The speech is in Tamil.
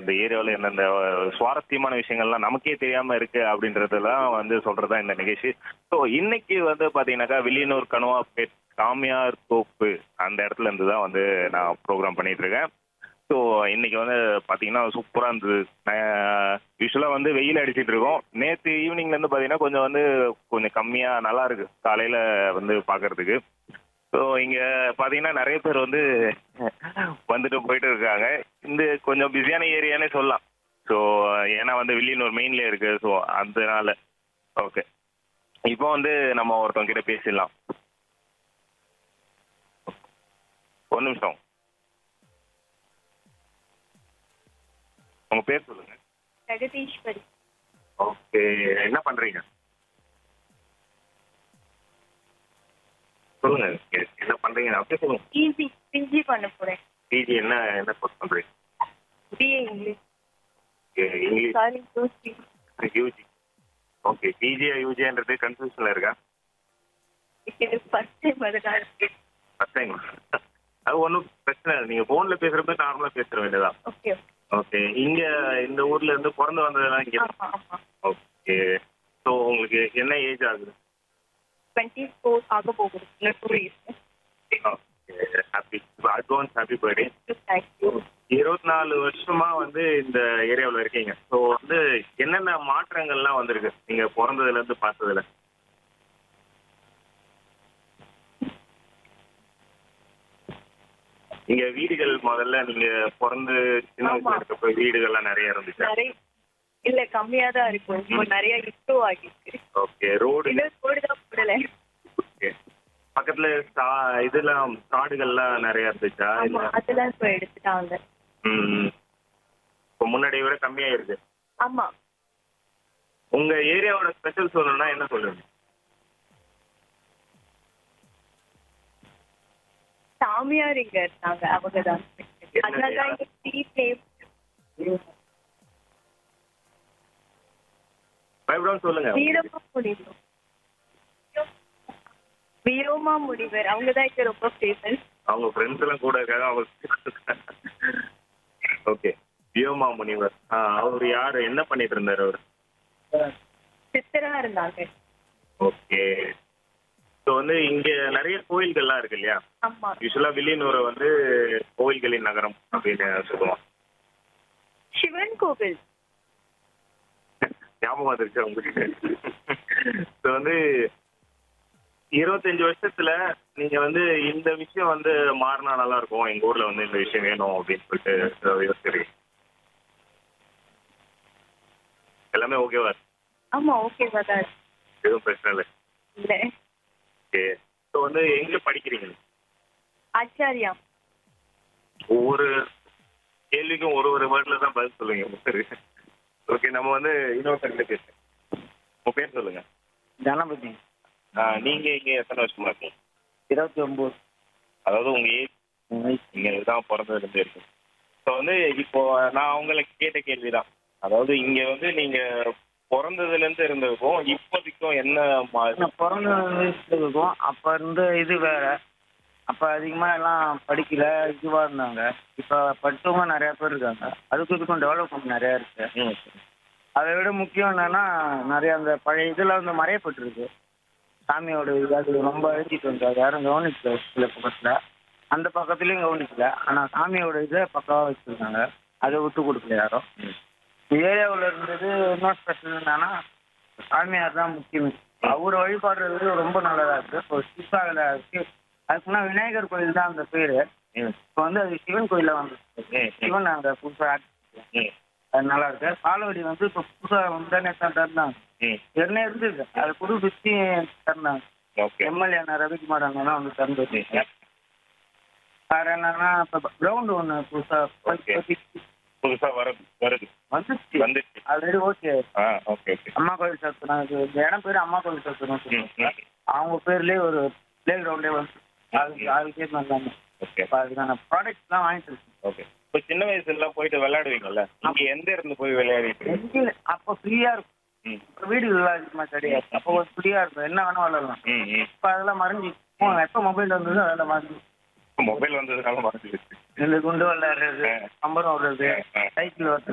இந்த ஏரியாவில் எந்தெந்த சுவாரஸ்யமான விஷயங்கள்லாம் நமக்கே தெரியாம இருக்கு அப்படின்றதெல்லாம் வந்து சொல்றதா இந்த நிகழ்ச்சி ஸோ இன்னைக்கு வந்து பாத்தீங்கன்னாக்கா வில்லியனூர் கனுவாப்பேட் காமியார் தோப்பு அந்த இடத்துல இருந்து தான் வந்து நான் ப்ரோக்ராம் பண்ணிட்டு இருக்கேன் ஸோ இன்னைக்கு வந்து பார்த்தீங்கன்னா சூப்பராக இருந்தது யூஸ்வலாக வந்து வெயில் அடிச்சிட்டு இருக்கோம் நேற்று ஈவினிங்ல இருந்து பார்த்தீங்கன்னா கொஞ்சம் வந்து கொஞ்சம் கம்மியாக நல்லா இருக்கு காலையில் வந்து பார்க்கறதுக்கு ஸோ இங்கே பார்த்தீங்கன்னா நிறைய பேர் வந்து வந்துட்டு போயிட்டு இருக்காங்க இந்த கொஞ்சம் பிஸியான ஏரியானே சொல்லலாம் ஸோ ஏன்னா வந்து வில்லியனூர் மெயின்ல இருக்கு ஸோ அதனால ஓகே இப்போ வந்து நம்ம ஒருத்தவங்க கிட்ட பேசிடலாம் ஒரு நிமிஷம் உங்க பேர் சொல்லுங்க ஜெகதீஸ்வரி ஓகே என்ன பண்றீங்க சொல்லுங்க என்ன பண்றீங்க அப்படியே சொல்லுங்க ஈஸி பிஜி பண்ண போறேன் பிஜி என்ன என்ன கோர்ஸ் பண்றீங்க BA English Okay, English sorry UC UG okay பிஜியா யூஜின்றது கன்ஃபியூஷன்ல இருக்கா இது ஃபர்ஸ்ட் டைம் அதுதான் இருக்கு ஃபர்ஸ்ட் டைம் அது ஒன்றும் பிரச்சனை இல்லை நீங்க போன்ல பேசுறப்ப நார்மலா பேசுற வேண்டியதான் ஓகே ஓகே இங்க இந்த ஊர்ல இருந்து பிறந்து வந்ததெல்லாம் இங்க ஆமா ஆமா ஓகே ஸோ உங்களுக்கு என்ன ஏஜ் ஆகுது டுவெண்ட்டி ஃபோர் ஆக போகுது இன்னும் two years happy advance happy birthday thank you இருபத்தி நாலு வருஷமா வந்து இந்த ஏரியாவில் இருக்கீங்க ஸோ வந்து என்னென்ன மாற்றங்கள்லாம் வந்திருக்கு நீங்க பிறந்ததுல இருந்து பார்த்ததுல இங்க வீடுகள் முதல்ல நீங்க பிறந்து சின்ன வயசுல ஆமா. இருக்கப்ப வீடுகள்லாம் நிறைய இருந்துச்சு நிறைய இல்ல கம்மியா தான் இருக்கும் இப்போ நிறைய இம்ப்ரூவ் ஆகிருக்கு ஓகே ரோடு இன்னும் ரோடு தான் போடல ஓகே பக்கத்துல சா- இதெல்லாம் காடுகள்லாம் நிறைய இருந்துச்சா ஆமா இல்ல அதெல்லாம் இப்போ எடுத்துட்டாங்க ம் இப்போ முன்னாடியை விட கம்மியா இருக்கு ஆமா உங்க ஏரியாவோட ஸ்பெஷல் சொல்லணும்னா என்ன சொல்லுங்க சாமியார் இங்க இருந்தாங்க அவங்க தான் அதனால இங்க டீ ஃபேம் பயப்படாம சொல்லுங்க வீரமா முனிவர் வீரோமா முனிவர் அவங்க தான் இங்க ரொம்ப ஃபேமஸ் அவங்க ஃப்ரெண்ட்ஸ் எல்லாம் கூட இருக்காங்க அவங்க ஓகே வியோமா முனிவர் ஆ, அவர் யாரு என்ன பண்ணிட்டு இருந்தாரு அவர் சித்தரா இருந்தாங்க ஓகே ஸோ வந்து இங்க நிறைய கோயில்கள்லாம் இருக்கு இல்லையா ஆமா யூஸ்வலா வில்லியனூரை வந்து கோயில்களின் நகரம் அப்படின்னு சொல்லுவோம் சிவன் கோவில் ஞாபகம் வந்துருச்சு உங்களுக்கு ஸோ வந்து இருபத்தஞ்சு வருஷத்துல நீங்க வந்து இந்த விஷயம் வந்து மாறினா நல்லா இருக்கும் எங்க ஊர்ல வந்து இந்த விஷயம் வேணும் அப்படின்னு சொல்லிட்டு ஏதாவது யோசிக்கிறீங்க எல்லாமே ஓகேவா இருக்கு. ஆமா ஓகேவா தான் இருக்கு. எதுவும் பிரச்சனை இல்லை இல்ல ஓகே ஸோ வந்து எங்க படிக்கிறீங்க ஆச்சாரியா ஒவ்வொரு கேள்விக்கும் ஒரு ஒரு வேர்ட்ல தான் பதில் சொல்லுங்க ஓகே நம்ம வந்து இன்னொருத்தர்கிட்ட பேசுறேன் உங்க பேர் சொல்லுங்க கணபதி ஆ, நீங்க இங்க எத்தனை வருஷமா இருக்கீங்க இருபத்தி ஒம்பது அதாவது உங்க ஏஜ் நீங்க இதுதான் பிறந்ததுல இருந்து இருக்கு ஸோ வந்து இப்போ நான் உங்களுக்கு கேட்ட கேள்விதான் அதாவது இங்க வந்து நீங்க பிறந்ததுல இருந்து இருந்ததுக்கும் இப்போதைக்கும் என்ன மா- நான் பிறந்த வயசுல இருக்கும் அப்போ இருந்த இது வேற அப்போ அதிகமாக எல்லாம் படிக்கல இதுவாக இருந்தாங்க இப்போ படித்தவங்க நிறைய பேர் இருக்காங்க அதுக்கும் இதுக்கும் டெவலப்மெண்ட் நிறையா இருக்கு ம், அதை விட முக்கியம் என்னன்னா நிறைய அந்த பழைய இதில் வந்து மறையப்பட்டிருக்கு சாமியோட இது அது ரொம்ப எழுதிட்டு வந்தாங்க யாரும் கவனிக்கல சில பக்கத்தில் அந்த பக்கத்துலேயும் கவனிக்கல ஆனால் சாமியோட இதை பக்காவாக வச்சுருக்காங்க அதை விட்டு கொடுக்கல யாரும் ம். ஏரியாவில் இருந்தது இன்னும் ஸ்பெஷல் என்னன்னா சாமியார் தான் முக்கியம் அவர் வழிபாடுறது ரொம்ப நல்லதா இருக்கு இப்போ சிப்பாவில் இருக்கு அதுக்கு முன்னாடி விநாயகர் கோயில் தான் அந்த பேர் ம், இப்போ வந்து அது சிவன் கோயிலில் வந்து ம், சிவன் அங்கே புதுசாக ம், அது நல்லா இருக்கு பாலவடி வந்து இப்போ புதுசாக முந்தானே தான் திறந்தாங்க ம். ஏற்கனவே இருந்தது அது புது சுற்றி திறந்தாங்க ஓகே எம்எல்ஏ அண்ணா ரவிக்குமார் அண்ணா தான் வந்து திறந்தது ம். வேற என்னன்னா இப்போ கிரவுண்டு ஒன்று புதுசாக Okay. புதுசா வருது வருது வந்துச்சு வந்துச்சு ஆல்ரெடி ஓகே ஆ ஓகே ஓகே அம்மா கோயில் சத்துரம் இது இந்த இடம் பேர் அம்மா கோயில் சத்துரம் ம், ம். அவங்க பேர்லயே ஒரு பிளே கிரவுண்டே வந்து அதுக்கு அதுக்கே வந்தாங்க ஓகே இப்போ அதுக்கான ப்ராடக்ட்ஸ்லாம் வாங்கிட்டு இருக்கேன் ஓகே இப்போ சின்ன வயசுல எல்லாம் போயிட்டு விளையாடுவீங்கல்ல இங்க எந்த இருந்து போய் விளையாடிட்டு இருக்கீங்க? எங்கேயும் அப்போ ஃப்ரீயா இருக்கும் ம் இப்போ வீடுகள்லாம் அதிகமாக கிடையாது அப்போ ஒரு ஃப்ரீயா இருக்கும் என்ன வேணும் விளையாடலாம் ம் ம் இப்போ அதெல்லாம் மறைஞ்சி எப்போ மொபைல் வந்ததோ அதெல்லாம் மறைஞ்சி மொபைல் வந்ததுனால மறந்துடுச்சு இந்த குண்டு விளையாடுறது ஆ. கம்பரம் விடுறது ஆ, ஆ. சைக்கிள் ஓட்டுறது